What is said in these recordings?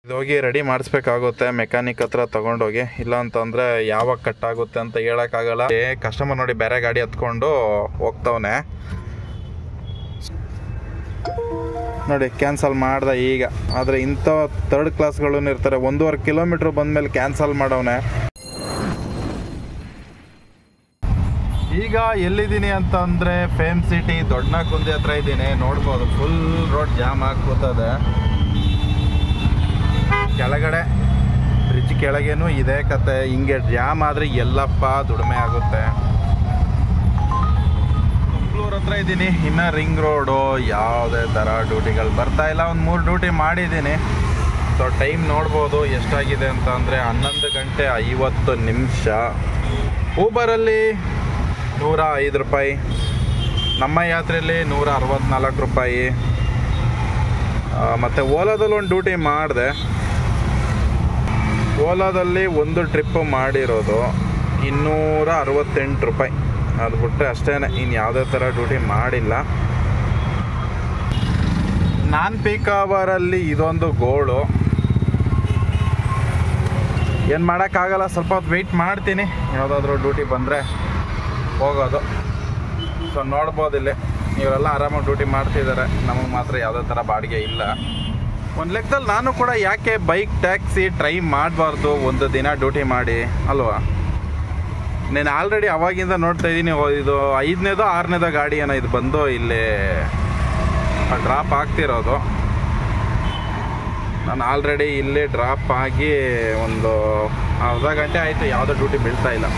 ಇದು ಹೋಗಿ ready ಮಾಡಿಸ್ಬೇಕಾಗುತ್ತೆ mechanic ಹತ್ರ ತಗೊಂಡೋಗಿ ಇಲ್ಲ ಅಂತಂದ್ರೆ ಯಾವಾಗ ಕಟ್ ಆಗುತ್ತೆ ಅಂತ ಹೇಳಕ್ಕಾಗಲ್ಲ ಕಸ್ಟಮರ್ ನೋಡಿ ಬೇರೆ ಗಾಡಿ ಹತ್ಕೊಂಡು ಹೋಗ್ತವನೆ ನೋಡಿ ಕ್ಯಾನ್ಸಲ್ ಮಾಡ್ದೆ ಈಗ ಆದರೆ ಇಂಥ ಥರ್ಡ್ ಕ್ಲಾಸ್ಗಳು ಇರ್ತಾರೆ ಒಂದೂವರೆ ಕಿಲೋಮೀಟ್ರ್ ಬಂದಮೇಲೆ ಕ್ಯಾನ್ಸಲ್ ಮಾಡವನೆ ಈಗ ಎಲ್ಲಿದ್ದೀನಿ ಅಂತ ಅಂದರೆ ಫೇಮ್ ಸಿಟಿ ದೊಡ್ಡನಾಕುಂದಿ ಹತ್ರ ಇದ್ದೀನಿ ನೋಡ್ಬೋದು ಫುಲ್ ರೋಡ್ ಜಾಮ್ ಆಗಿ ಕೂತದೆ ಕೆಳಗಡೆ ಬ್ರಿಡ್ಜ್ ಕೆಳಗೇನು ಇದೆ ಕತೆ ಹಿಂಗೆ ಜಾಮ್ ಆದರೆ ಎಲ್ಲಪ್ಪ ದುಡಿಮೆ ಆಗುತ್ತೆ ಮಂಗಳೂರು ಹತ್ರ ಇದ್ದೀನಿ ಇನ್ನು ರಿಂಗ್ ರೋಡು ಯಾವುದೇ ಥರ ಡ್ಯೂಟಿಗಳು ಬರ್ತಾ ಇಲ್ಲ ಒಂದು ಮೂರು ಡ್ಯೂಟಿ ಮಾಡಿದ್ದೀನಿ ಸೊ ಟೈಮ್ ನೋಡ್ಬೋದು ಎಷ್ಟಾಗಿದೆ ಅಂತ ಅಂದರೆ ಹನ್ನೊಂದು ಗಂಟೆ ಐವತ್ತು ನಿಮಿಷ ಊಬರಲ್ಲಿ ನೂರ ಐದು ರೂಪಾಯಿ ನಮ್ಮ ಯಾತ್ರೆಯಲ್ಲಿ ನೂರ ಅರವತ್ತ್ನಾಲ್ಕು ರೂಪಾಯಿ ಮತ್ತು ಓಲಾದಲ್ಲಿ ಒಂದು ಡ್ಯೂಟಿ ಮಾಡಿದೆ ಓಲಾದಲ್ಲಿ ಒಂದು ಟ್ರಿಪ್ ಮಾಡಿರೋದು ಇನ್ನೂರ ಅರವತ್ತೆಂಟು ರೂಪಾಯಿ ಅದು ಬಿಟ್ಟರೆ ಅಷ್ಟೇ ಇನ್ನು ಯಾವುದೇ ಥರ ಡ್ಯೂಟಿ ಮಾಡಿಲ್ಲ ನಾನ್ ಪೀಕ್ ಅವರಲ್ಲಿ ಇದೊಂದು ಗೋಳು ಏನು ಮಾಡೋಕ್ಕಾಗಲ್ಲ ಸ್ವಲ್ಪ ಹೊತ್ತು ವೆಯ್ಟ್ ಮಾಡ್ತೀನಿ ಯಾವುದಾದ್ರೂ ಡ್ಯೂಟಿ ಬಂದರೆ ಹೋಗೋದು ಸೊ ನೋಡ್ಬೋದು ಇಲ್ಲಿ ಇವರೆಲ್ಲ ಆರಾಮಾಗಿ ಡ್ಯೂಟಿ ಮಾಡ್ತಿದ್ದಾರೆ ನಮಗೆ ಮಾತ್ರ ಯಾವುದೇ ಥರ ಬಾಡಿಗೆ ಇಲ್ಲ ಒಂದು ಲೆಕ್ಕದಲ್ಲಿ ನಾನು ಕೂಡ ಯಾಕೆ ಬೈಕ್ ಟ್ಯಾಕ್ಸಿ ಟ್ರೈ ಮಾಡಬಾರ್ದು ಒಂದು ದಿನ ಡ್ಯೂಟಿ ಮಾಡಿ ಅಲ್ವಾ నేను ಆಲ್ರೆಡಿ ಅವಾಗಿಂದ ನೋಡ್ತಾ ಇದ್ದೀನಿ ಇದು ಐದನೇದೋ ಆರನೇದೋ ಗಾಡಿ ಏನೋ ಇದು ಬಂದು ಇಲ್ಲಿ ಡ್ರಾಪ್ ಆಗ್ತಿರೋದು ನಾನು ಆಲ್ರೆಡಿ ಇಲ್ಲಿ ಡ್ರಾಪ್ ಆಗಿ ಒಂದು ಅರ್ಧ ಗಂಟೆ ಆಯಿತು ಯಾವುದೋ ಡ್ಯೂಟಿ ಬೀಳ್ತಾ ಇಲ್ಲ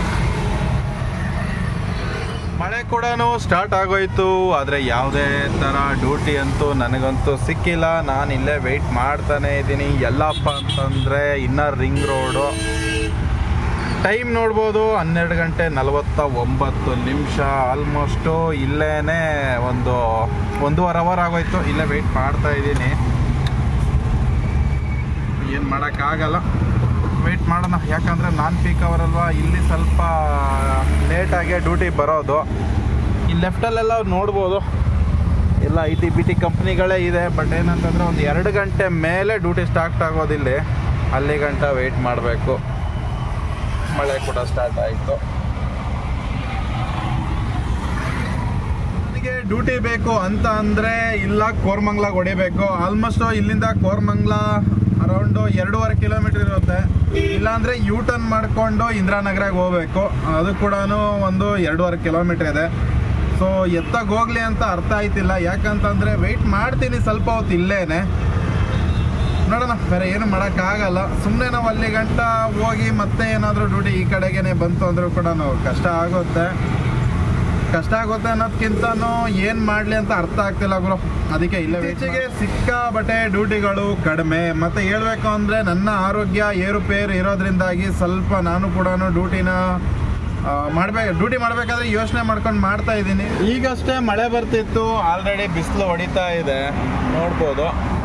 ಮಳೆ ಕೂಡ ಸ್ಟಾರ್ಟ್ ಆಗೋಯ್ತು ಆದರೆ ಯಾವುದೇ ಥರ ಡ್ಯೂಟಿ ಅಂತೂ ನನಗಂತೂ ಸಿಕ್ಕಿಲ್ಲ ನಾನು ಇಲ್ಲೇ ವೆಯ್ಟ್ ಮಾಡ್ತಾನೆ ಇದ್ದೀನಿ ಎಲ್ಲಪ್ಪ ಅಂತಂದರೆ ಇನ್ನರ್ ರಿಂಗ್ ರೋಡು ಟೈಮ್ ನೋಡ್ಬೋದು ಹನ್ನೆರಡು ಗಂಟೆ ನಲವತ್ತ ಒಂಬತ್ತು ನಿಮಿಷ ಆಲ್ಮೋಸ್ಟು ಇಲ್ಲೇ ಒಂದು ಒಂದೂವರೆ ಅವರ್ ಆಗೋಯ್ತು ಇಲ್ಲೇ ವೆಯ್ಟ್ ಮಾಡ್ತಾ ಇದ್ದೀನಿ ಏನು ಮಾಡೋಕ್ಕಾಗಲ್ಲ ವೆಯ್ಟ್ ಮಾಡೋಣ ಯಾಕಂದರೆ ನಾನ್ ಪೀಕ್ ಅವರಲ್ವಾ ಇಲ್ಲಿ ಸ್ವಲ್ಪ ಲೇಟಾಗೆ ಡ್ಯೂಟಿ ಬರೋದು ಈ ಲೆಫ್ಟಲ್ಲೆಲ್ಲ ನೋಡ್ಬೋದು ಎಲ್ಲ ಐ ಟಿ ಬಿ ಟಿ ಕಂಪ್ನಿಗಳೇ ಇದೆ ಬಟ್ ಏನಂತಂದರೆ ಒಂದು ಎರಡು ಗಂಟೆ ಮೇಲೆ ಡ್ಯೂಟಿ ಸ್ಟಾರ್ಟ್ ಆಗೋದಿಲ್ಲಿ ಅಲ್ಲಿ ಗಂಟ ವೆಯ್ಟ್ ಮಾಡಬೇಕು ಮಳೆ ಕೂಡ ಸ್ಟಾರ್ಟ್ ಆಯಿತು ನನಗೆ ಡ್ಯೂಟಿ ಬೇಕು ಅಂತ ಅಂದರೆ ಇಲ್ಲ ಕೋರ್ಮಂಗ್ಲಾಗ ಹೊಡಿಬೇಕು ಆಲ್ಮೋಸ್ಟ್ ಇಲ್ಲಿಂದ ಕೋರ್ಮಂಗ್ಲ ಅರೌಂಡು ಎರಡೂವರೆ ಕಿಲೋಮೀಟರ್ ಇರುತ್ತೆ ಇಲ್ಲಾಂದರೆ ಯೂ ಟರ್ನ್ ಮಾಡಿಕೊಂಡು ಇಂದಿರಾನಗರಾಗ ಹೋಗ್ಬೇಕು ಅದು ಕೂಡ ಒಂದು ಎರಡೂವರೆ ಕಿಲೋಮೀಟರ್ ಇದೆ ಸೊ ಎತ್ತಾಗ ಹೋಗ್ಲಿ ಅಂತ ಅರ್ಥ ಆಯ್ತಿಲ್ಲ ಯಾಕಂತಂದರೆ ವೆಯ್ಟ್ ಮಾಡ್ತೀನಿ ಸ್ವಲ್ಪ ಹೊತ್ತು ಇಲ್ಲೇನೆ ನೋಡೋಣ ಬೇರೆ ಏನು ಮಾಡೋಕ್ಕಾಗಲ್ಲ ಸುಮ್ಮನೆ ನಾವು ಅಲ್ಲಿ ಗಂಟ ಹೋಗಿ ಮತ್ತೆ ಏನಾದರೂ ಡ್ಯೂಟಿ ಈ ಕಡೆಗೇನೆ ಬಂತು ಅಂದರೂ ಕೂಡ ಕಷ್ಟ ಆಗುತ್ತೆ ಕಷ್ಟ ಆಗುತ್ತೆ ಅನ್ನೋದಕ್ಕಿಂತನೂ ಏನು ಮಾಡಲಿ ಅಂತ ಅರ್ಥ ಆಗ್ತಿಲ್ಲ ಗುರು ಅದಕ್ಕೆ ಇಲ್ಲ ಈಚೆಗೆ ಸಿಕ್ಕಾಬಟ್ಟೆ ಡ್ಯೂಟಿಗಳು ಕಡಿಮೆ ಮತ್ತು ಹೇಳ್ಬೇಕು ಅಂದರೆ ನನ್ನ ಆರೋಗ್ಯ ಏರುಪೇರು ಇರೋದ್ರಿಂದಾಗಿ ಸ್ವಲ್ಪ ನಾನು ಕೂಡ ಡ್ಯೂಟಿನ ಮಾಡ್ಬೇಕು ಡ್ಯೂಟಿ ಮಾಡಬೇಕಾದ್ರೆ ಯೋಚನೆ ಮಾಡ್ಕೊಂಡು ಮಾಡ್ತಾ ಇದ್ದೀನಿ ಈಗಷ್ಟೇ ಮಳೆ ಬರ್ತಿತ್ತು ಆಲ್ರೆಡಿ ಬಿಸಿಲು ಹೊಡಿತಾ ಇದೆ ನೋಡ್ಬೋದು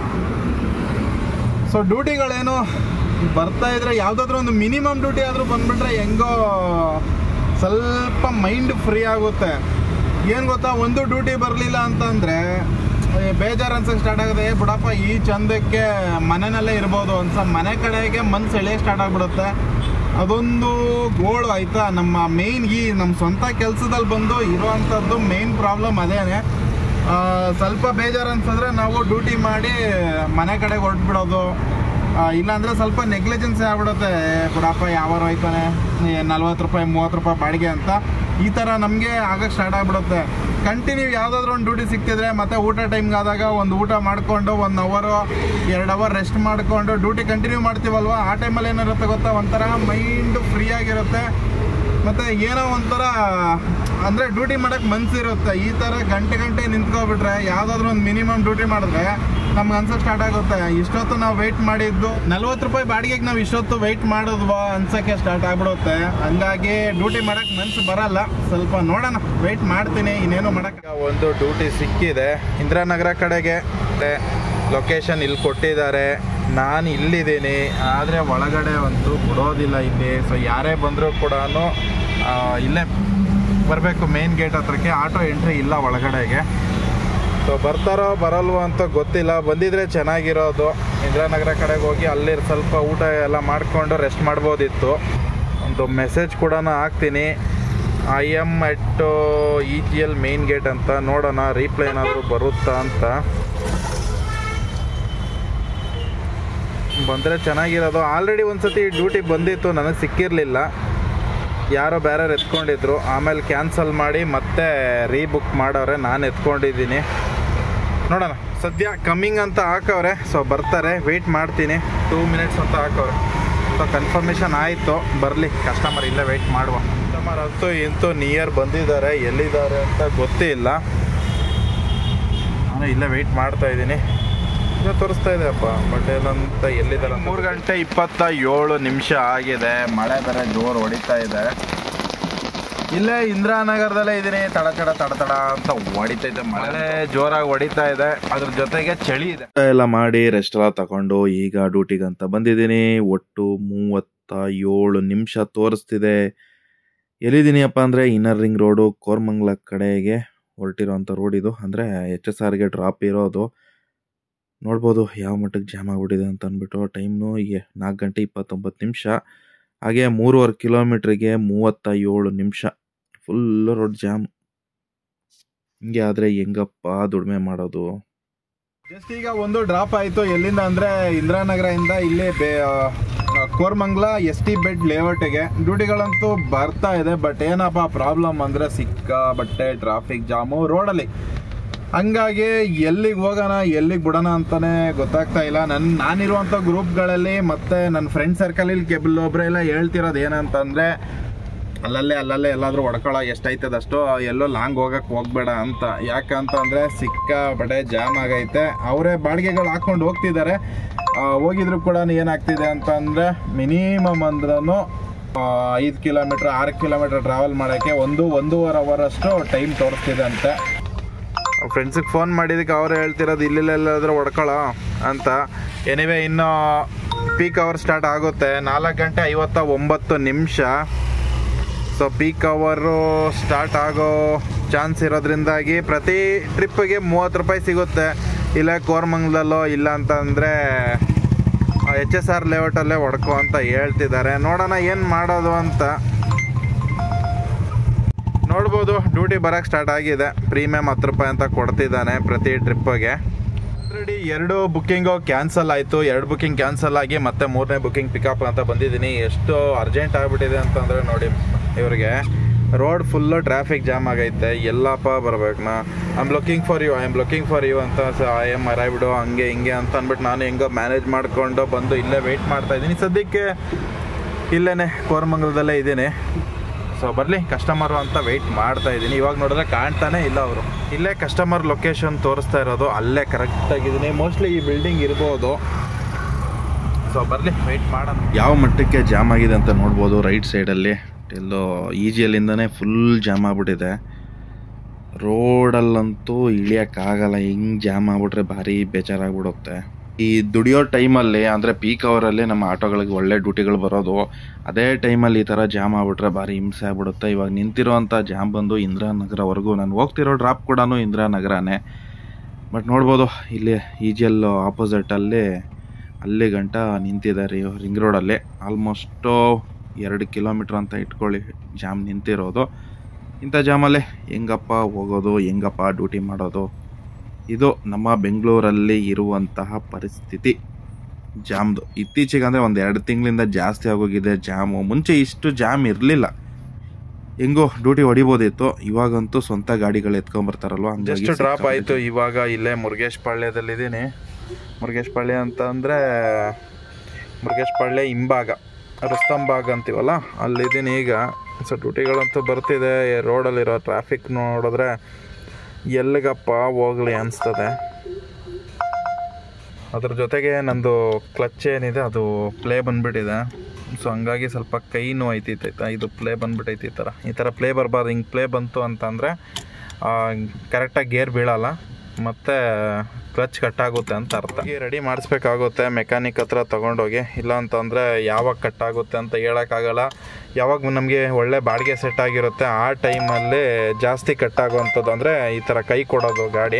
ಸೊ ಡ್ಯೂಟಿಗಳೇನು ಬರ್ತಾ ಇದ್ರೆ ಯಾವುದಾದ್ರೂ ಒಂದು ಮಿನಿಮಮ್ ಡ್ಯೂಟಿ ಆದರೂ ಬಂದ್ಬಿಟ್ರೆ ಹೆಂಗೋ ಸ್ವಲ್ಪ ಮೈಂಡ್ ಫ್ರೀ ಆಗುತ್ತೆ ಏನು ಗೊತ್ತಾ ಒಂದು ಡ್ಯೂಟಿ ಬರಲಿಲ್ಲ ಅಂತಂದರೆ ಬೇಜಾರು ಅನ್ಸಕ್ಕೆ ಸ್ಟಾರ್ಟ್ ಆಗುತ್ತೆ ಏ ಬಿಡಪ್ಪ ಈ ಚಂದಕ್ಕೆ ಮನೆಯಲ್ಲೇ ಇರ್ಬೋದು ಅನ್ಸ ಮನೆ ಕಡೆಗೆ ಮನ್ಸು ಎಳೆಯಕ್ಕೆ ಸ್ಟಾರ್ಟ್ ಆಗಿಬಿಡುತ್ತೆ ಅದೊಂದು ಗೋಳು ಆಯಿತಾ ನಮ್ಮ ಮೇಯ್ನ್ ಈ ನಮ್ಮ ಸ್ವಂತ ಕೆಲಸದಲ್ಲಿ ಬಂದು ಇರುವಂಥದ್ದು ಮೇಯ್ನ್ ಪ್ರಾಬ್ಲಮ್ ಅದೇನೆ ಆ, ಸ್ವಲ್ಪ ಬೇಜಾರು ಅನ್ಸಿದ್ರೆ ನಾವು ಡ್ಯೂಟಿ ಮಾಡಿ ಮನೆ ಕಡೆಗೆ ಹೊರಟ್ಬಿಡೋದು ಇಲ್ಲಾಂದರೆ ಸ್ವಲ್ಪ ನೆಗ್ಲಿಜೆನ್ಸಿ ಆಗ್ಬಿಡುತ್ತೆ ಏ, ಬಿಡಪ್ಪ ಯಾವಾರು ಹೋಯ್ತಾನೆ ನಲ್ವತ್ತು ರೂಪಾಯಿ ಮೂವತ್ತು ರೂಪಾಯಿ ಬಾಡಿಗೆ ಅಂತ ಈ ಥರ ನಮಗೆ ಆಗಕ್ಕೆ ಸ್ಟಾರ್ಟ್ ಆಗಿಬಿಡುತ್ತೆ ಕಂಟಿನ್ಯೂ ಯಾವುದಾದ್ರೂ ಒಂದು ಡ್ಯೂಟಿ ಸಿಕ್ತಿದ್ರೆ ಮತ್ತೆ ಊಟ ಟೈಮ್ಗೆ ಆದಾಗ ಒಂದು ಊಟ ಮಾಡಿಕೊಂಡು ಒಂದು ಅವರು ಎರಡು ಅವರ್ ರೆಸ್ಟ್ ಮಾಡಿಕೊಂಡು ಡ್ಯೂಟಿ ಕಂಟಿನ್ಯೂ ಮಾಡ್ತೀವಲ್ವ ಆ ಟೈಮಲ್ಲಿ ಏನಿರುತ್ತೆ ಗೊತ್ತಾ ಒಂಥರ ಮೈಂಡ್ ಫ್ರೀ ಆಗಿರುತ್ತೆ ಮತ್ತು ಏನೋ ಒಂಥರ ಅಂದರೆ ಡ್ಯೂಟಿ ಮಾಡೋಕ್ಕೆ ಮನಸ್ಸಿರುತ್ತೆ ಈ ಥರ ಗಂಟೆ ಗಂಟೆ ನಿಂತ್ಕೊಬಿಟ್ರೆ ಯಾವುದಾದ್ರೂ ಒಂದು ಮಿನಿಮಮ್ ಡ್ಯೂಟಿ ಮಾಡಿದ್ರೆ ನಮ್ಗೆ ಅನ್ಸೋಕೆ ಸ್ಟಾರ್ಟ್ ಆಗುತ್ತೆ ಇಷ್ಟೊತ್ತು ನಾವು ವೆಯ್ಟ್ ಮಾಡಿದ್ದು ನಲ್ವತ್ತು ರೂಪಾಯಿ ಬಾಡಿಗೆಗೆ ನಾವು ಇಷ್ಟೊತ್ತು ವೆಯ್ಟ್ ಮಾಡಿದ್ವಾ ಅನ್ಸೋಕ್ಕೆ ಸ್ಟಾರ್ಟ್ ಆಗ್ಬಿಡುತ್ತೆ ಹಂಗಾಗಿ ಡ್ಯೂಟಿ ಮಾಡೋಕ್ಕೆ ಮನಸ್ಸು ಬರಲ್ಲ ಸ್ವಲ್ಪ ನೋಡೋಣ ವೆಯ್ಟ್ ಮಾಡ್ತೀನಿ ಇನ್ನೇನು ಮಾಡೋಕ್ಕೆ ಒಂದು ಡ್ಯೂಟಿ ಸಿಕ್ಕಿದೆ ಇಂದಿರಾನಗರ ಕಡೆಗೆ ಲೊಕೇಶನ್ ಇಲ್ಲಿ ಕೊಟ್ಟಿದ್ದಾರೆ ನಾನು ಇಲ್ಲಿದ್ದೀನಿ ಆದರೆ ಒಳಗಡೆ ಅಂತೂ ಬಿಡೋದಿಲ್ಲ ಇಲ್ಲಿ ಸೊ ಯಾರೇ ಬಂದರೂ ಕೂಡ ಇಲ್ಲೇ ಬರಬೇಕು ಮೇನ್ ಗೇಟ್ ಹತ್ರಕ್ಕೆ ಆಟೋ ಎಂಟ್ರಿ ಇಲ್ಲ ಒಳಗಡೆಗೆ ಸೊ ಬರ್ತಾರೋ ಬರಲ್ವೋ ಅಂತ ಗೊತ್ತಿಲ್ಲ ಬಂದಿದ್ರೆ ಚೆನ್ನಾಗಿರೋದು ಇಂದಿರಾನಗರ ಕಡೆಗೆ ಹೋಗಿ ಅಲ್ಲಿ ಸ್ವಲ್ಪ ಊಟ ಎಲ್ಲ ಮಾಡಿಕೊಂಡು ರೆಸ್ಟ್ ಮಾಡ್ಬೋದಿತ್ತು ಒಂದು ಮೆಸೇಜ್ ಕೂಡ ಹಾಕ್ತೀನಿ I am at E G L main gate ಅಂತ ನೋಡೋಣ ರೀಪ್ಲೈ ಏನಾದರೂ ಬರುತ್ತಾ ಅಂತ ಬಂದರೆ ಚೆನ್ನಾಗಿರೋದು ಆಲ್ರೆಡಿ ಒಂದು ಸತಿ ಡ್ಯೂಟಿ ಬಂದಿತ್ತು ನನಗೆ ಸಿಕ್ಕಿರಲಿಲ್ಲ ಯಾರೋ ಬೇರೆ ಎತ್ಕೊಂಡಿದ್ರು ಆಮೇಲೆ ಕ್ಯಾನ್ಸಲ್ ಮಾಡಿ ಮತ್ತೆ ರೀಬುಕ್ ಮಾಡವ್ರೆ ನಾನು ಎತ್ಕೊಂಡಿದ್ದೀನಿ ನೋಡೋಣ ಸದ್ಯ ಕಮ್ಮಿಂಗ್ ಅಂತ ಹಾಕವ್ರೆ ಸೊ ಬರ್ತಾರೆ ವೆಯ್ಟ್ ಮಾಡ್ತೀನಿ ಟೂ ಮಿನಿಟ್ಸ್ ಅಂತ ಹಾಕವ್ರೆ ಸೊ ಕನ್ಫರ್ಮೇಷನ್ ಆಯಿತು ಬರಲಿ ಕಸ್ಟಮರ್ ಇಲ್ಲೇ ವೆಯ್ಟ್ ಮಾಡುವ ಕಸ್ಟಮರ್ ಅಂತೂ ಇಂತೂ ನಿಯರ್ ಬಂದಿದ್ದಾರೆ ಎಲ್ಲಿದ್ದಾರೆ ಅಂತ ಗೊತ್ತೇ ಇಲ್ಲ ನಾನು ಇಲ್ಲೇ ವೆಯ್ಟ್ ಮಾಡ್ತಾ ಇದ್ದೀನಿ ಈಗ ತೋರಿಸ್ತಾ ಇದೆ ಅಪ್ಪ ಬಟ್ ಏನಂತ ಎಲ್ಲಿದ್ದಾರೆ ಮೂರು ಗಂಟೆ ಇಪ್ಪತ್ತ ಏಳು ನಿಮಿಷ ಆಗಿದೆ ಮಳೆ ಬೇರೆ ಜೋರು ಹೊಡಿತಾ ಇದೆ ಇಲ್ಲೇ ಇಂದಿರಾನಗರದಲ್ಲೇ ಇದೀನಿ ತಡ ತಡ ತಡ ತಡ ಅಂತ ಹೊಡಿತೈತೆ ಮಳೆ ಜೋರಾಗಿ ಹೊಡಿತಾ ಇದೆ ಅದ್ರ ಜೊತೆಗೆ ಚಳಿ ಇದೆ ಎಲ್ಲ ಮಾಡಿ ರೆಸ್ಟ್ ಎಲ್ಲ ತಗೊಂಡು ಈಗ ಡ್ಯೂಟಿಗೆ ಅಂತ ಬಂದಿದ್ದೀನಿ ಒಟ್ಟು ಮೂವತ್ತ ಏಳು ನಿಮಿಷ ತೋರಿಸ್ತಿದೆ ಎಲ್ಲಿದ್ದೀನಿ ಅಪ್ಪ ಅಂದರೆ ಇನ್ನರ್ ರಿಂಗ್ ರೋಡು ಕೋರ್ಮಂಗ್ಲ ಕಡೆಗೆ ಹೊರಟಿರೋಂಥ ರೋಡ್ ಇದು ಅಂದರೆ ಎಚ್ ಎಸ್ ಆರ್ಗೆ ಡ್ರಾಪ್ ಇರೋದು ನೋಡ್ಬೋದು ಯಾವ ಮಟ್ಟಕ್ಕೆ ಜಾಮ್ ಆಗ್ಬಿಟ್ಟಿದೆ ಅಂತ ಅಂದ್ಬಿಟ್ಟು ಟೈಮ್ನು ಈಗ ನಾಲ್ಕು ಗಂಟೆ ಇಪ್ಪತ್ತೊಂಬತ್ತು ನಿಮಿಷ ಹಾಗೆ ಮೂರುವರೆ ಕಿಲೋಮೀಟ್ರಿಗೆ ಮೂವತ್ತ ಏಳು ನಿಮಿಷ ಫುಲ್ಲು ರೋಡ್ ಜಾಮ್ ಹಿಂಗೆ ಆದರೆ ಹೆಂಗಪ್ಪ ದುಡಿಮೆ ಮಾಡೋದು ಜಸ್ಟ್ ಈಗ ಒಂದು ಡ್ರಾಪ್ ಆಯಿತು ಎಲ್ಲಿಂದ ಅಂದರೆ ಇಂದಿರಾನಗರದಿಂದ ಇಲ್ಲೇ ಬೇ ಕೋರ್ಮಂಗ್ಲ ಎಸ್ ಟಿ ಬೆಡ್ ಲೇಔಟಿಗೆ ಡ್ಯೂಟಿಗಳಂತೂ ಬರ್ತಾ ಇದೆ ಬಟ್ ಏನಪ್ಪ ಪ್ರಾಬ್ಲಮ್ ಅಂದರೆ ಸಿಕ್ಕ ಬಟ್ಟೆ ಟ್ರಾಫಿಕ್ ಜಾಮು ರೋಡಲ್ಲಿ ಹಂಗಾಗಿ ಎಲ್ಲಿಗೆ ಹೋಗೋಣ ಎಲ್ಲಿಗೆ ಬಿಡೋಣ ಅಂತಾನೆ ಗೊತ್ತಾಗ್ತಾ ಇಲ್ಲ ನನ್ನ ನಾನಿರುವಂಥ ಗ್ರೂಪ್ಗಳಲ್ಲಿ ಮತ್ತೆ ನನ್ನ ಫ್ರೆಂಡ್ ಸರ್ಕಲಲ್ಲಿ ಕೆಬಲ್ ಒಬ್ಬರೆಲ್ಲ ಹೇಳ್ತಿರೋದು ಏನಂತಂದರೆ ಅಲ್ಲಲ್ಲೇ ಅಲ್ಲಲ್ಲೇ ಎಲ್ಲಾದರೂ ಹೊಡ್ಕೊಳ್ಳೋ ಎಷ್ಟೈತದ ಅಷ್ಟು ಎಲ್ಲೋ ಲಾಂಗ್ ಹೋಗಕ್ಕೆ ಹೋಗ್ಬೇಡ ಅಂತ ಯಾಕಂತ ಅಂದರೆ ಸಿಕ್ಕಾಪಟ್ಟೆ ಜಾಮ್ ಆಗೈತೆ ಅವರೇ ಬಾಡಿಗೆಗಳು ಹಾಕ್ಕೊಂಡು ಹೋಗ್ತಿದ್ದಾರೆ ಆ, ಹೋಗಿದ್ರು ಕೂಡ ಏನಾಗ್ತಿದೆ ಅಂತ ಅಂದರೆ ಮಿನಿಮಮ್ ಅಂದ್ರೂ ಐದು ಕಿಲೋಮೀಟ್ರ್ ಆರು ಕಿಲೋಮೀಟ್ರ್ ಟ್ರಾವೆಲ್ ಮಾಡೋಕ್ಕೆ ಒಂದು ಒಂದೂವರೆ ಅವರ್ ಅಷ್ಟು ಟೈಮ್ ತೋರಿಸ್ತಿದೆ ಅಂತೆ ಫ್ರೆಂಡ್ಸಿಗೆ ಫೋನ್ ಮಾಡಿದ್ದಕ್ಕೆ ಅವ್ರು ಹೇಳ್ತಿರೋದು ಇಲ್ಲೆಲ್ಲಾದ್ರೂ ಹೊಡ್ಕೊಳ ಅಂತ ಎನಿವೆ ಇನ್ನು ಪೀಕ್ ಅವರ್ ಸ್ಟಾರ್ಟ್ ಆಗುತ್ತೆ ನಾಲ್ಕು ಗಂಟೆ ಐವತ್ತ ಒಂಬತ್ತು ನಿಮಿಷ ಸೊ ಪೀಕ್ ಅವರು ಸ್ಟಾರ್ಟ್ ಆಗೋ ಚಾನ್ಸ್ ಇರೋದ್ರಿಂದಾಗಿ ಪ್ರತಿ ಟ್ರಿಪ್ಪಿಗೆ ಮೂವತ್ತು ರೂಪಾಯಿ ಸಿಗುತ್ತೆ ಇಲ್ಲ ಕೋರ್ಮಂಗ್ಲಲ್ಲೋ ಇಲ್ಲ ಅಂತಂದರೆ ಎಚ್ ಎಸ್ ಆರ್ ಲೇಔಟಲ್ಲೇ ಹೊಡ್ಕೊ ಅಂತ ಹೇಳ್ತಿದ್ದಾರೆ ನೋಡೋಣ ಏನು ಮಾಡೋದು ಅಂತ ನೋಡ್ಬೋದು ಡ್ಯೂಟಿ ಬರೋಕ್ಕೆ ಸ್ಟಾರ್ಟ್ ಆಗಿದೆ ಪ್ರೀಮಿಯಮ್ ಹತ್ತು ರೂಪಾಯಿ ಅಂತ ಕೊಡ್ತಿದ್ದಾನೆ ಪ್ರತಿ ಟ್ರಿಪ್ಪಿಗೆ ಆಲ್ರೆಡಿ ಎರಡು ಬುಕ್ಕಿಂಗು ಕ್ಯಾನ್ಸಲ್ ಆಯಿತು ಎರಡು ಬುಕ್ಕಿಂಗ್ ಕ್ಯಾನ್ಸಲ್ ಆಗಿ ಮತ್ತೆ ಮೂರನೇ ಬುಕ್ಕಿಂಗ್ ಪಿಕಪ್ ಅಂತ ಬಂದಿದ್ದೀನಿ ಎಷ್ಟು ಅರ್ಜೆಂಟ್ ಆಗಿಬಿಟ್ಟಿದೆ ಅಂತಂದರೆ ನೋಡಿ ಇವ್ರಿಗೆ ರೋಡ್ ಫುಲ್ಲು ಟ್ರಾಫಿಕ್ ಜಾಮ್ ಆಗೈತೆ ಎಲ್ಲಪ್ಪ ಬರ್ಬೇಕು ನಾ I am looking for you I am looking for you ಅಂತ ಐ ಎಮ್ ಅರೈವ್ಡು ಹಂಗೆ ಹಿಂಗೆ ಅಂತ ಅಂದ್ಬಿಟ್ಟು ನಾನು ಹೆಂಗೋ ಮ್ಯಾನೇಜ್ ಮಾಡಿಕೊಂಡು ಬಂದು ಇಲ್ಲೇ ವೆಯ್ಟ್ ಮಾಡ್ತಾ ಇದ್ದೀನಿ ಸದ್ಯಕ್ಕೆ ಇಲ್ಲೇ ಕೋರಮಂಗಲದಲ್ಲೇ ಇದ್ದೀನಿ ಸೊ ಬರಲಿ ಕಸ್ಟಮರು ಅಂತ ವೆಯ್ಟ್ ಮಾಡ್ತಾ ಇದ್ದೀನಿ ಇವಾಗ ನೋಡಿದ್ರೆ ಕಾಣ್ತಾನೆ ಇಲ್ಲ ಅವರು ಇಲ್ಲೇ ಕಸ್ಟಮರ್ ಲೊಕೇಶನ್ ತೋರಿಸ್ತಾ ಇರೋದು ಅಲ್ಲೇ ಕರೆಕ್ಟಾಗಿದ್ದೀನಿ ಮೋಸ್ಟ್ಲಿ ಈ ಬಿಲ್ಡಿಂಗ್ ಇರ್ಬೋದು ಸೊ ಬರಲಿ ವೆಯ್ಟ್ ಮಾಡೋಣ ಯಾವ ಮಟ್ಟಕ್ಕೆ ಜಾಮ್ ಆಗಿದೆ ಅಂತ ನೋಡ್ಬೋದು ರೈಟ್ ಸೈಡಲ್ಲಿ ಎಲ್ಲೋ ಈಜಿಯಲ್ಲಿಂದನೇ ಫುಲ್ ಜಾಮ್ ಆಗ್ಬಿಟ್ಟಿದೆ ರೋಡಲ್ಲಂತೂ ಇಳಿಯೋಕ್ಕಾಗಲ್ಲ ಹಿಂಗೆ ಜಾಮ್ ಆಗ್ಬಿಟ್ರೆ ಭಾರಿ ಬೇಜಾರಾಗ್ಬಿಡುತ್ತೆ ಈ ದುಡಿಯೋ ಟೈಮಲ್ಲಿ ಅಂದರೆ ಪೀಕ್ ಅವರಲ್ಲಿ ನಮ್ಮ ಆಟೋಗಳಿಗೆ ಒಳ್ಳೆ ಡ್ಯೂಟಿಗಳು ಬರೋದು ಅದೇ ಟೈಮಲ್ಲಿ ಈ ಥರ ಜಾಮ್ ಆಗ್ಬಿಟ್ರೆ ಭಾರಿ ಹಿಂಸೆ ಆಗ್ಬಿಡುತ್ತೆ ಇವಾಗ ನಿಂತಿರೋಂಥ ಜಾಮ್ ಬಂದು ಇಂದಿರಾನಗರವರೆಗೂ ನಾನು ಹೋಗ್ತಿರೋ ಡ್ರಾಪ್ ಕೂಡ ಇಂದಿರಾನಗರನೇ ಬಟ್ ನೋಡ್ಬೋದು ಇಲ್ಲಿ ಈಜಿಯಲ್ ಆಪೋಸಿಟಲ್ಲಿ ಅಲ್ಲಿ ಗಂಟ ನಿಂತಿದ್ದಾರೆ ರಿಂಗ್ ರೋಡಲ್ಲಿ ಆಲ್ಮೋಸ್ಟು ಎರಡು ಕಿಲೋಮೀಟ್ರ್ ಅಂತ ಇಟ್ಕೊಳ್ಳಿ ಜಾಮ್ ನಿಂತಿರೋದು ಇಂಥ ಜಾಮಲ್ಲಿ ಹೆಂಗಪ್ಪ ಹೋಗೋದು ಹೆಂಗಪ್ಪ ಡ್ಯೂಟಿ ಮಾಡೋದು ಇದು ನಮ್ಮ ಬೆಂಗಳೂರಲ್ಲಿ ಇರುವಂತಹ ಪರಿಸ್ಥಿತಿ ಜಾಮ್ದು ಇತ್ತೀಚೆಗೆ ಅಂದರೆ ಒಂದು ಎರಡು ತಿಂಗಳಿಂದ ಜಾಸ್ತಿ ಆಗೋಗಿದೆ ಜಾಮು ಮುಂಚೆ ಇಷ್ಟು ಜಾಮ್ ಇರಲಿಲ್ಲ ಹೆಂಗೋ ಡ್ಯೂಟಿ ಹೊಡಿಬೋದಿತ್ತು ಇವಾಗಂತೂ ಸ್ವಂತ ಗಾಡಿಗಳು ಎತ್ಕೊಂಡ್ಬರ್ತಾರಲ್ವ ಜಸ್ಟ್ ಡ್ರಾಪ್ ಆಯಿತು ಇವಾಗ ಇಲ್ಲೇ ಮುರುಗೇಶ್ ಪಾಳ್ಯದಲ್ಲಿದ್ದೀನಿ ಮುರುಗೇಶ್ ಪಾಳ್ಯ ಅಂತ ಅಂದರೆ ಮುರುಗೇಶ್ ಪಾಳ್ಯ ಹಿಂಭಾಗ ರುಸ್ತಂಬಾಗ್ ಅಂತೀವಲ್ಲ ಅಲ್ಲಿದ್ದೀನಿ ಈಗ ಸೊ ಡ್ಯೂಟಿಗಳಂತೂ ಬರ್ತಿದೆ ರೋಡಲ್ಲಿರೋ ಟ್ರಾಫಿಕ್ ನೋಡಿದ್ರೆ ಎಲ್ಲಿಗಪ್ಪ ಹೋಗ್ಲಿ ಅನಿಸ್ತದೆ ಅದ್ರ ಜೊತೆಗೆ ನಂದು ಕ್ಲಚ್ ಏನಿದೆ ಅದು ಪ್ಲೇ ಬಂದ್ಬಿಟ್ಟಿದೆ ಸೊ ಹಂಗಾಗಿ ಸ್ವಲ್ಪ ಕೈ ನೋವು ಐತಿತ್ತೈತಾ ಇದು ಪ್ಲೇ ಬಂದ್ಬಿಟ್ಟೈತಿ ಈ ಥರ ಈ ಥರ ಪ್ಲೇ ಬರಬಾರ್ದು ಹಿಂಗೆ ಪ್ಲೇ ಬಂತು ಅಂತಂದರೆ ಕರೆಕ್ಟಾಗಿ ಗೇರ್ ಬೀಳಲ್ಲ ಮತ್ತು ಕ್ಲಚ್ ಕಟ್ಟಾಗುತ್ತೆ ಅಂತ ಅರ್ಥ ರೆಡಿ ಮಾಡಿಸ್ಬೇಕಾಗುತ್ತೆ ಮೆಕ್ಯಾನಿಕ್ ಹತ್ರ ತೊಗೊಂಡೋಗಿ ಇಲ್ಲ ಅಂತಂದರೆ ಯಾವಾಗ ಕಟ್ಟಾಗುತ್ತೆ ಅಂತ ಹೇಳೋಕ್ಕಾಗಲ್ಲ ಯಾವಾಗ ನಮಗೆ ಒಳ್ಳೆ ಬಾಡಿಗೆ ಸೆಟ್ ಆಗಿರುತ್ತೆ ಆ ಟೈಮಲ್ಲಿ ಜಾಸ್ತಿ ಕಟ್ಟಾಗುವಂಥದ್ದು ಅಂದರೆ ಈ ಥರ ಕೈ ಕೊಡೋದು ಗಾಡಿ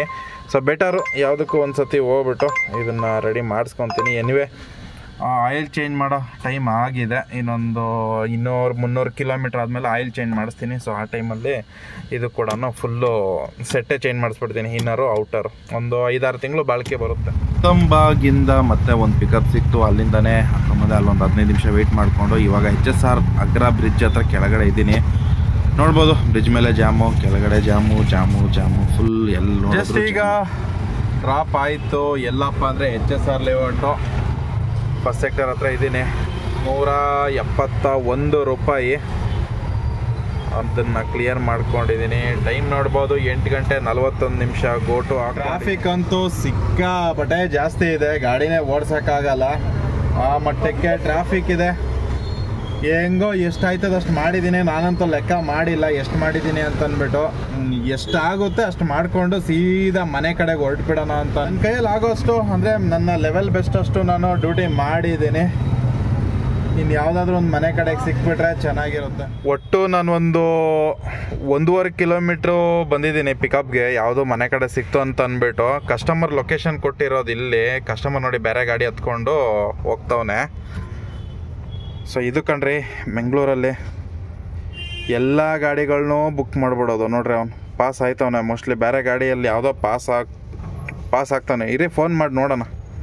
ಸೊ ಬೆಟರು ಯಾವುದಕ್ಕೂ ಒಂದು ಸತಿ ಹೋಗ್ಬಿಟ್ಟು ಇದನ್ನು ರೆಡಿ ಮಾಡಿಸ್ಕೊತೀನಿ ಎನಿವೆ ಆಯಿಲ್ ಚೇಂಜ್ ಮಾಡೋ ಟೈಮ್ ಆಗಿದೆ ಇನ್ನೊಂದು ಇನ್ನೂರು ಮುನ್ನೂರು ಕಿಲೋಮೀಟ್ರ್ ಆದಮೇಲೆ ಆಯಿಲ್ ಚೇಂಜ್ ಮಾಡಿಸ್ತೀನಿ ಸೊ ಆ ಟೈಮಲ್ಲಿ ಇದು ಕೂಡ ಫುಲ್ಲು ಸೆಟ್ಟೆ ಚೇಂಜ್ ಮಾಡಿಸ್ಬಿಡ್ತೀನಿ ಇನ್ನರು ಔಟರು ಒಂದು ಐದಾರು ತಿಂಗಳು ಬಾಳಿಕೆ ಬರುತ್ತೆ ತಂಬಾಗಿಂದ ಮತ್ತೆ ಒಂದು ಪಿಕಪ್ ಸಿಕ್ತು ಅಲ್ಲಿಂದನೇ ಆಮೇಲೆ ಅಲ್ಲೊಂದು ಹದಿನೈದು ನಿಮಿಷ ವೆಯ್ಟ್ ಮಾಡಿಕೊಂಡು ಇವಾಗ H S R Agara bridge ಹತ್ರ ಕೆಳಗಡೆ ಇದ್ದೀನಿ ನೋಡ್ಬೋದು ಬ್ರಿಡ್ಜ್ ಮೇಲೆ ಜಾಮು ಕೆಳಗಡೆ ಜಾಮು ಜಾಮು ಜಾಮು ಫುಲ್ ಎಲ್ಲ ಜಸ್ಟ್ ಈಗ ಡ್ರಾಪ್ ಆಯಿತು ಎಲ್ಲಪ್ಪ ಅಂದರೆ H S R layout first sector ಹತ್ರ ಇದ್ದೀನಿ ನೂರ ಎಪ್ಪತ್ತ ಒಂದು ರೂಪಾಯಿ ಅದನ್ನು ಕ್ಲಿಯರ್ ಮಾಡ್ಕೊಂಡಿದ್ದೀನಿ ಟೈಮ್ ನೋಡ್ಬೋದು ಎಂಟು ಗಂಟೆ ನಲವತ್ತೊಂದು ನಿಮಿಷ ಗೋಟು ಟ್ರಾಫಿಕ್ ಅಂತೂ ಸಿಕ್ಕಾಪಟ್ಟೆ ಜಾಸ್ತಿ ಇದೆ ಗಾಡಿನೇ ಓಡ್ಸೋಕ್ಕಾಗಲ್ಲ ಆ ಮಟ್ಟಕ್ಕೆ ಟ್ರಾಫಿಕ್ ಇದೆ ಹೆಂಗೋ ಎಷ್ಟು ಆಯ್ತದ ಅಷ್ಟು ಮಾಡಿದ್ದೀನಿ ನಾನಂತೂ ಲೆಕ್ಕ ಮಾಡಿಲ್ಲ ಎಷ್ಟು ಮಾಡಿದ್ದೀನಿ ಅಂತ ಅಂದ್ಬಿಟ್ಟು ಎಷ್ಟು ಆಗುತ್ತೆ ಅಷ್ಟು ಮಾಡಿಕೊಂಡು ಸೀದಾ ಮನೆ ಕಡೆಗೆ ಹೊರಟ್ಬಿಡೋಣ ಅಂತ ನನ್ನ ಕೈಯಲ್ಲಿ ಆಗೋಷ್ಟು ಅಂದರೆ ನನ್ನ ಲೆವೆಲ್ ಬೆಸ್ಟ್ ಅಷ್ಟು ನಾನು ಡ್ಯೂಟಿ ಮಾಡಿದ್ದೀನಿ ಇನ್ನು ಯಾವುದಾದ್ರೂ ಒಂದು ಮನೆ ಕಡೆಗೆ ಸಿಕ್ಬಿಟ್ರೆ ಚೆನ್ನಾಗಿರುತ್ತೆ ಒಟ್ಟು ನಾನು ಒಂದು ಒಂದೂವರೆ ಕಿಲೋಮೀಟ್ರು ಬಂದಿದ್ದೀನಿ ಪಿಕಪ್ಗೆ ಯಾವುದೋ ಮನೆ ಕಡೆ ಸಿಕ್ತು ಅಂತ ಅಂದ್ಬಿಟ್ಟು ಕಸ್ಟಮರ್ ಲೊಕೇಶನ್ ಕೊಟ್ಟಿರೋದು ಇಲ್ಲಿ ಕಸ್ಟಮರ್ ನೋಡಿ ಬೇರೆ ಗಾಡಿ ಹತ್ಕೊಂಡು ಹೋಗ್ತವನೆ ಸೊ ಇದು ಕಣ್ರಿ ಬೆಂಗಳೂರಲ್ಲಿ ಎಲ್ಲ ಗಾಡಿಗಳ್ನೂ ಬುಕ್ ಮಾಡ್ಬಿಡೋದು ನೋಡ್ರಿ ಅವ್ನು ಪಾಸ್ ಆಯ್ತವನೆ ಮೋಸ್ಟ್ಲಿ ಬೇರೆ ಗಾಡಿಯಲ್ಲಿ ಯಾವುದೋ ಪಾಸ್ ಆಗ್ ಪಾಸ್ ಆಗ್ತಾನೆ ಇರಿ ಫೋನ್ ಮಾಡಿ ನೋಡೋಣ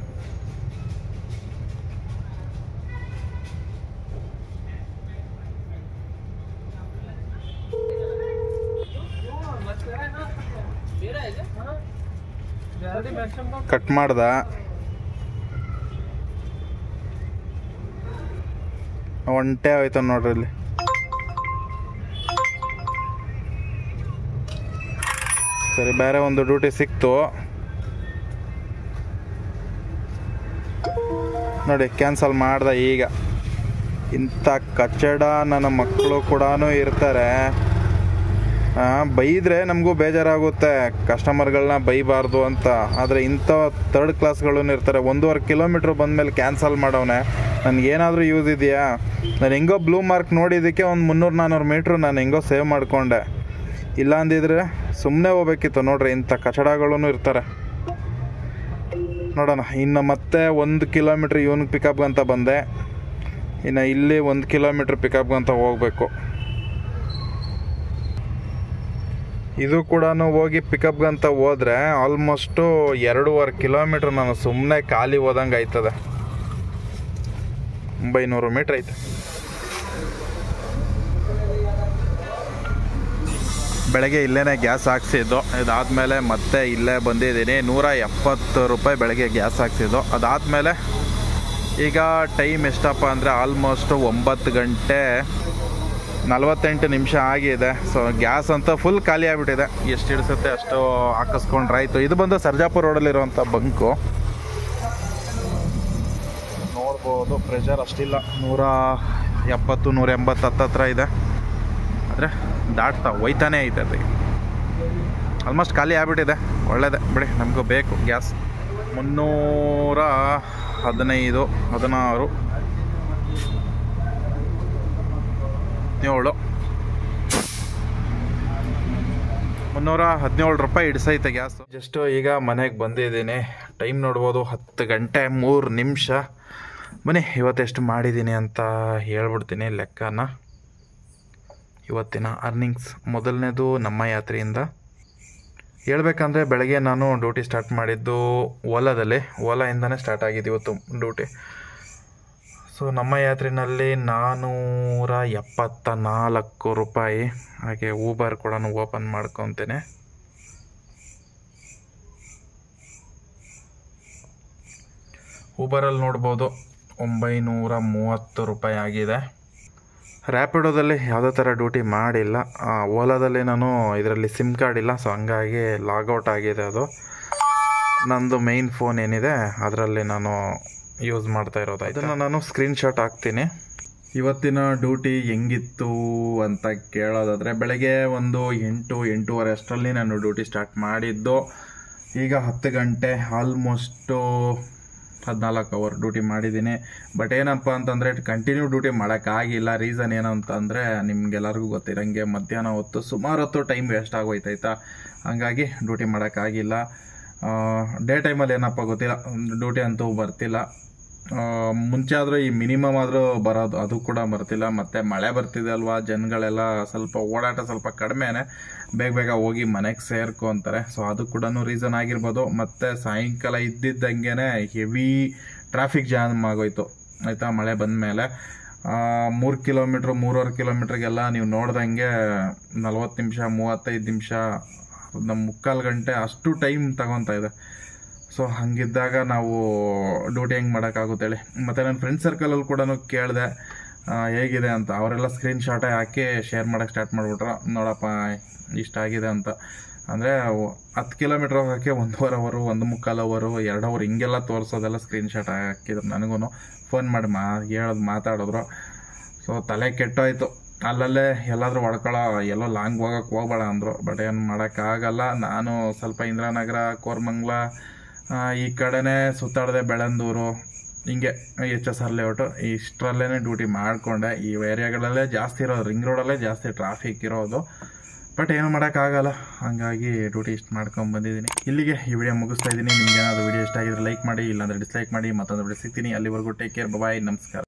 ಕಟ್ ಮಾಡ್ದ ಒಂಟೆ ಹೋಯ್ತು ನೋಡ್ರಿ ಇಲ್ಲಿ ಸರಿ ಬೇರೆ ಒಂದು ಡ್ಯೂಟಿ ಸಿಕ್ತು ನೋಡಿ ಕ್ಯಾನ್ಸಲ್ ಮಾಡ್ದ ಈಗ ಇಂಥ ಕಚ್ಚಡ ನನ್ನ ಮಕ್ಕಳು ಕೂಡ ಇರ್ತಾರೆ ಆ, ಬೈದ್ರೆ ನಮಗೂ ಬೇಜಾರಾಗುತ್ತೆ ಕಸ್ಟಮರ್ಗಳನ್ನ ಬೈಬಾರ್ದು ಅಂತ ಆದರೆ ಇಂಥ ತರ್ಡ್ ಕ್ಲಾಸ್ಗಳೂ ಇರ್ತಾರೆ ಒಂದೂವರೆ ಕಿಲೋಮೀಟ್ರ್ ಬಂದಮೇಲೆ ಕ್ಯಾನ್ಸಲ್ ಮಾಡವನೆ ನನಗೇನಾದರೂ ಯೂಸ್ ಇದೆಯಾ ನಾನು ಹೆಂಗೋ ಬ್ಲೂ ಮಾರ್ಕ್ ನೋಡಿದ್ದಕ್ಕೆ ಒಂದು ಮುನ್ನೂರು ನಾನ್ನೂರು ಮೀಟ್ರು ನಾನು ಹೆಂಗೋ ಸೇವ್ ಮಾಡಿಕೊಂಡೆ ಇಲ್ಲ ಅಂದಿದ್ರೆ ಸುಮ್ಮನೆ ಹೋಗ್ಬೇಕಿತ್ತು ನೋಡ್ರಿ ಇಂಥ ಕಚಡಗಳೂ ಇರ್ತಾರೆ ನೋಡೋಣ ಇನ್ನು ಮತ್ತೆ ಒಂದು ಕಿಲೋಮೀಟ್ರ್ ಇವನಿಗೆ ಪಿಕಪ್ಗೆ ಅಂತ ಬಂದೆ ಇನ್ನು ಇಲ್ಲಿ ಒಂದು ಕಿಲೋಮೀಟ್ರ್ ಪಿಕಪ್ಗೆ ಅಂತ ಹೋಗಬೇಕು ಇದು ಕೂಡ ಹೋಗಿ ಪಿಕಪ್ಗೆ ಅಂತ ಹೋದ್ರೆ ಆಲ್ಮೋಸ್ಟು ಎರಡೂವರೆ ಕಿಲೋಮೀಟ್ರ್ ನಾನು ಸುಮ್ಮನೆ ಖಾಲಿ ಹೋದಂಗೆ ಆಯ್ತದೆ ಒಂಬೈನೂರು ಮೀಟ್ರ್ ಐತೆ ಬೆಳಗ್ಗೆ ಇಲ್ಲೇ ಗ್ಯಾಸ್ ಹಾಕ್ಸಿದ್ದು ಇದಾದಮೇಲೆ ಮತ್ತೆ ಇಲ್ಲೇ ಬಂದಿದ್ದೀನಿ ನೂರ ಎಪ್ಪತ್ತು ರೂಪಾಯಿ ಬೆಳಗ್ಗೆ ಗ್ಯಾಸ್ ಹಾಕ್ಸಿದ್ದು ಅದಾದಮೇಲೆ ಈಗ ಟೈಮ್ ಎಷ್ಟಪ್ಪ ಅಂದರೆ ಆಲ್ಮೋಸ್ಟ್ ಒಂಬತ್ತು ಗಂಟೆ ನಲವತ್ತೆಂಟು ನಿಮಿಷ ಆಗಿದೆ ಸೊ ಗ್ಯಾಸ್ ಅಂತ ಫುಲ್ ಖಾಲಿ ಆಗಿಬಿಟ್ಟಿದೆ ಎಷ್ಟು ಹಿಡಿಸುತ್ತೆ ಅಷ್ಟು ಹಾಕಿಸ್ಕೊಂಡ್ರೆ ಆಯಿತು ಇದು ಬಂದು ಸರ್ಜಾಪುರ ರೋಡಲ್ಲಿರುವಂಥ ಬಂಕು ನೋಡ್ಬೋದು ಪ್ರೆಷರ್ ಅಷ್ಟಿಲ್ಲ ನೂರ ಎಪ್ಪತ್ತು ನೂರ ಎಂಬತ್ತು ಹತ್ತತ್ರ ಇದೆ ಆದರೆ ದಾಟ್ತಾ ಒಯ್ತಾನೇ ಐತೆ ಅದಕ್ಕೆ ಆಲ್ಮೋಸ್ಟ್ ಖಾಲಿ ಆಗ್ಬಿಟ್ಟಿದೆ ಒಳ್ಳೇದೆ ಬಿಡಿ ನಮಗೂ ಬೇಕು ಗ್ಯಾಸ್ ಮುನ್ನೂರ ಹದಿನೈದು ಹದಿನಾರು ಹದಿನೇಳು ಮುನ್ನೂರ ಹದಿನೇಳು ರೂಪಾಯಿ ಹಿಡಿಸೈತೆ ಗ್ಯಾಸ್ ಜಸ್ಟ್ ಈಗ ಮನೆಗೆ ಬಂದಿದ್ದೀನಿ ಟೈಮ್ ನೋಡ್ಬೋದು ಹತ್ತು ಗಂಟೆ ಮೂರು ನಿಮಿಷ ಬನ್ನಿ ಇವತ್ತೆಷ್ಟು ಮಾಡಿದ್ದೀನಿ ಅಂತ ಹೇಳ್ಬಿಡ್ತೀನಿ ಲೆಕ್ಕನ ಇವತ್ತಿನ ಅರ್ನಿಂಗ್ಸ್ ಮೊದಲನೇದು ನಮ್ಮ ಯಾತ್ರೆಯಿಂದ ಹೇಳ್ಬೇಕಂದ್ರೆ ಬೆಳಗ್ಗೆ ನಾನು ಡ್ಯೂಟಿ ಸ್ಟಾರ್ಟ್ ಮಾಡಿದ್ದು ಓಲಾದಲ್ಲಿ ಓಲಾಯಿಂದನೇ ಸ್ಟಾರ್ಟ್ ಆಗಿದ್ದು ಇವತ್ತು ಡ್ಯೂಟಿ ಸೊ ನಮ್ಮ ಯಾತ್ರೆಯಲ್ಲಿ ನಾನ್ನೂರ ಎಪ್ಪತ್ತ ನಾಲ್ಕು ರೂಪಾಯಿ ಹಾಗೆ ಊಬರ್ ಕೂಡ ಓಪನ್ ಮಾಡ್ಕೊತೇನೆ ಊಬರಲ್ಲಿ ನೋಡ್ಬೋದು ಒಂಬೈನೂರ ಮೂವತ್ತು ರೂಪಾಯಿ ಆಗಿದೆ ರ್ಯಾಪಿಡೋದಲ್ಲಿ ಯಾವುದೇ ಥರ ಡ್ಯೂಟಿ ಮಾಡಿಲ್ಲ ಆ, ಓಲಾದಲ್ಲಿ ನಾನು ಇದರಲ್ಲಿ ಸಿಮ್ ಕಾರ್ಡ್ ಇಲ್ಲ ಸೊ ಹಂಗಾಗಿ ಲಾಗೌಟ್ ಆಗಿದೆ ಅದು ನಂದು ಮೈನ್ ಫೋನ್ ಏನಿದೆ ಅದರಲ್ಲಿ ನಾನು ಯೂಸ್ ಮಾಡ್ತಾ ಇರೋದು ಇದನ್ನು ನಾನು ಸ್ಕ್ರೀನ್ಶಾಟ್ ಹಾಕ್ತೀನಿ ಇವತ್ತಿನ ಡ್ಯೂಟಿ ಹೆಂಗಿತ್ತು ಅಂತ ಕೇಳೋದಾದರೆ ಬೆಳಗ್ಗೆ ಒಂದು ಎಂಟು ಎಂಟೂವರೆ ಅಷ್ಟರಲ್ಲಿ ನಾನು ಡ್ಯೂಟಿ ಸ್ಟಾರ್ಟ್ ಮಾಡಿದ್ದು ಈಗ ಹತ್ತು ಗಂಟೆ ಆಲ್ಮೋಸ್ಟು ಹದಿನಾಲ್ಕು ಅವರ್ ಡ್ಯೂಟಿ ಮಾಡಿದ್ದೀನಿ ಬಟ್ ಏನಪ್ಪ ಅಂತಂದರೆ ಕಂಟಿನ್ಯೂ ಡ್ಯೂಟಿ ಮಾಡೋಕ್ಕಾಗಿಲ್ಲ ರೀಸನ್ ಏನು ಅಂತಂದರೆ ನಿಮ್ಗೆಲ್ಲರಿಗೂ ಗೊತ್ತಿರಂಗೆ ಮಧ್ಯಾಹ್ನ ಹೊತ್ತು ಸುಮಾರು ಹೊತ್ತು ಟೈಮ್ ವೇಸ್ಟ್ ಆಗೋಯ್ತಾಯ್ತಾ ಹಂಗಾಗಿ ಡ್ಯೂಟಿ ಮಾಡೋಕ್ಕಾಗಿಲ್ಲ ಡೇ ಟೈಮಲ್ಲಿ ಏನಪ್ಪ ಗೊತ್ತಿಲ್ಲ ಡ್ಯೂಟಿ ಅಂತೂ ಬರ್ತಿಲ್ಲ ಆ, ಮುಂಚೆ ಆದರೂ ಈ ಮಿನಿಮಮ್ ಆದರೂ ಬರೋದು ಅದು ಕೂಡ ಬರ್ತಿಲ್ಲ ಮತ್ತು ಮಳೆ ಬರ್ತಿದೆ ಅಲ್ವಾ ಜನಗಳೆಲ್ಲ ಸ್ವಲ್ಪ ಓಡಾಟ ಸ್ವಲ್ಪ ಕಡಿಮೆನೆ ಬೇಗ ಬೇಗ ಹೋಗಿ ಮನೆಗೆ ಸೇರ್ಕೊ ಅಂತಾರೆ ಸೊ ಅದು ಕೂಡ ರೀಸನ್ ಆಗಿರ್ಬೋದು ಮತ್ತು ಸಾಯಂಕಾಲ ಇದ್ದಿದ್ದಂಗೆ ಹೆವಿ ಟ್ರಾಫಿಕ್ ಜಾಮ್ ಆಗೋಯ್ತು ಆಯಿತಾ ಮಳೆ ಬಂದ ಮೇಲೆ ಮೂರು ಕಿಲೋಮೀಟ್ರ್ ಮೂರುವರೆ ಕಿಲೋಮೀಟ್ರಿಗೆಲ್ಲ ನೀವು ನೋಡ್ದಂಗೆ ನಲ್ವತ್ತು ನಿಮಿಷ ಮೂವತ್ತೈದು ನಿಮಿಷ ನಮ್ಮ ಮುಕ್ಕಾಲು ಗಂಟೆ ಅಷ್ಟು ಟೈಮ್ ತಗೊತಾ ಇದೆ ಸೊ ಹಂಗಿದ್ದಾಗ ನಾವು ಡ್ಯೂಟಿ ಹೆಂಗೆ ಮಾಡೋಕ್ಕಾಗುತ್ತೆ ಹೇಳಿ ಮತ್ತು ನನ್ನ ಫ್ರೆಂಡ್ ಸರ್ಕಲಲ್ಲಿ ಕೂಡ ಕೇಳಿದೆ ಹೇಗಿದೆ ಅಂತ ಅವರೆಲ್ಲ ಸ್ಕ್ರೀನ್ ಶಾಟೇ ಹಾಕಿ ಶೇರ್ ಮಾಡೋಕ್ಕೆ ಸ್ಟಾರ್ಟ್ ಮಾಡಿಬಿಟ್ರು ನೋಡಪ್ಪ ಇಷ್ಟ ಆಗಿದೆ ಅಂತ ಅಂದರೆ ಹತ್ತು ಕಿಲೋಮೀಟ್ರ್ ಹೋಗೋಕ್ಕೆ ಒಂದೂವರೆ ಅವರು ಒಂದು ಮುಕ್ಕಾಲು ಅವರು ಎರಡು ಅವರ್ ಹಿಂಗೆಲ್ಲ ತೋರಿಸೋದೆಲ್ಲ ಸ್ಕ್ರೀನ್ ಶಾಟ್ ಹಾಕಿದ್ರು ನನಗೂ ಫೋನ್ ಮಾಡಿ ಮಾ ಹೇಳೋದು ಮಾತಾಡಿದ್ರು ಸೊ ತಲೆ ಕೆಟ್ಟೋಯ್ತು ಅಲ್ಲಲ್ಲೇ ಎಲ್ಲಾದರೂ ಹೊಡ್ಕೊಳ್ಳೋ ಎಲ್ಲೋ ಲಾಂಗ್ ಹೋಗಕ್ಕೆ ಹೋಗ್ಬೇಡ ಅಂದರು ಬಟ್ ಏನು ಮಾಡೋಕ್ಕಾಗಲ್ಲ ನಾನು ಸ್ವಲ್ಪ ಇಂದ್ರಾನಗರ ಕೋರ್ಮಂಗ್ಲ ಆ, ಈ ಕಡೆನೇ ಸುತ್ತಾಡಿದೆ ಬೆಳಂದೂರು ಹಿಂಗೆ ಎಚ್ ಎಸ್ ಆರ್ ಲೇಔಟು ಇಷ್ಟರಲ್ಲೇ ಡ್ಯೂಟಿ ಮಾಡಿಕೊಂಡೆ ಈ ಏರಿಯಾಗಳಲ್ಲೇ ಜಾಸ್ತಿ ಇರೋದು ರಿಂಗ್ ರೋಡಲ್ಲೇ ಜಾಸ್ತಿ ಟ್ರಾಫಿಕ್ ಇರೋದು ಬಟ್ ಏನು ಮಾಡೋಕ್ಕಾಗಲ್ಲ ಹಾಗಾಗಿ ಡ್ಯೂಟಿ ಇಷ್ಟು ಮಾಡ್ಕೊಂಡು ಬಂದಿದ್ದೀನಿ ಇಲ್ಲಿಗೆ ಈ ವಿಡಿಯೋ ಮುಗಿಸ್ತಾ ಇದ್ದೀನಿ ನಿಮ್ಗೆ ಏನಾದರೂ ವಿಡಿಯೋ ಇಷ್ಟ ಆಗಿದ್ರೆ ಲೈಕ್ ಮಾಡಿ ಇಲ್ಲಾಂದರೆ ಡಿಸ್ಲೈಕ್ ಮಾಡಿ ಮತ್ತೊಂದು ವಿಡಿಯೋ ಸಿಗ್ತೀನಿ ಅಲ್ಲಿವರೆಗೂ ಟೇಕ್ ಕೇರ್ ಬಾಯ್ ನಮಸ್ಕಾರ